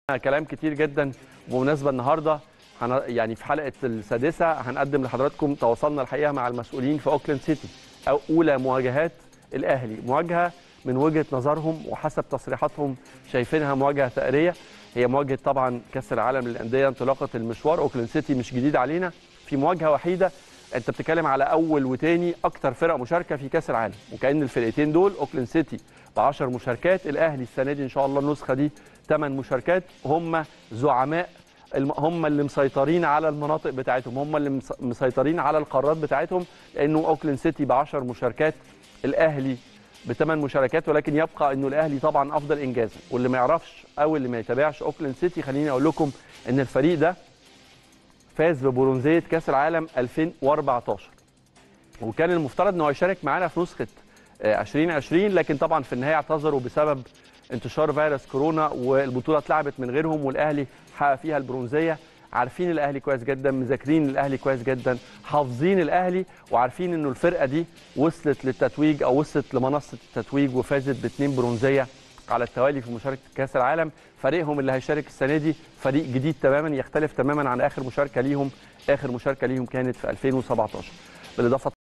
كلام كتير جدا بمناسبه النهارده هن... يعني في حلقه السادسه هنقدم لحضراتكم تواصلنا الحقيقه مع المسؤولين في اوكلاند سيتي او اولى مواجهات الاهلي مواجهه من وجهه نظرهم وحسب تصريحاتهم شايفينها مواجهه ثأريه هي مواجهه طبعا كاس العالم للانديه انطلاقه المشوار اوكلاند سيتي مش جديد علينا في مواجهه وحيده انت بتتكلم على اول وتاني اكتر فرق مشاركه في كاس العالم وكان الفرقتين دول اوكلاند سيتي ب 10 مشاركات الاهلي السنه دي ان شاء الله النسخه دي 8 مشاركات هم زعماء الم- هم اللي مسيطرين على المناطق بتاعتهم هم اللي مس- مسيطرين على القارات بتاعتهم لانه اوكلاند سيتي ب 10 مشاركات الاهلي بثمان مشاركات ولكن يبقى انه الاهلي طبعا افضل انجازا واللي ما يعرفش او اللي ما يتابعش اوكلاند سيتي خليني اقول لكم ان الفريق ده فاز ببرونزيه كاس العالم 2014 وكان المفترض انه هيشارك معانا في نسخه آه، 2020 لكن طبعا في النهايه اعتذروا بسبب انتشار فيروس كورونا والبطوله اتلعبت من غيرهم والاهلي حقق فيها البرونزيه عارفين الاهلي كويس جدا مذاكرين الاهلي كويس جدا حافظين الاهلي وعارفين انه الفرقه دي وصلت للتتويج او وصلت لمنصه التتويج وفازت باثنين برونزيه على التوالي في مشاركه كاس العالم فريقهم اللي هيشارك السنه دي فريق جديد تماما يختلف تماما عن اخر مشاركه ليهم اخر مشاركه ليهم كانت في 2017 بالاضافه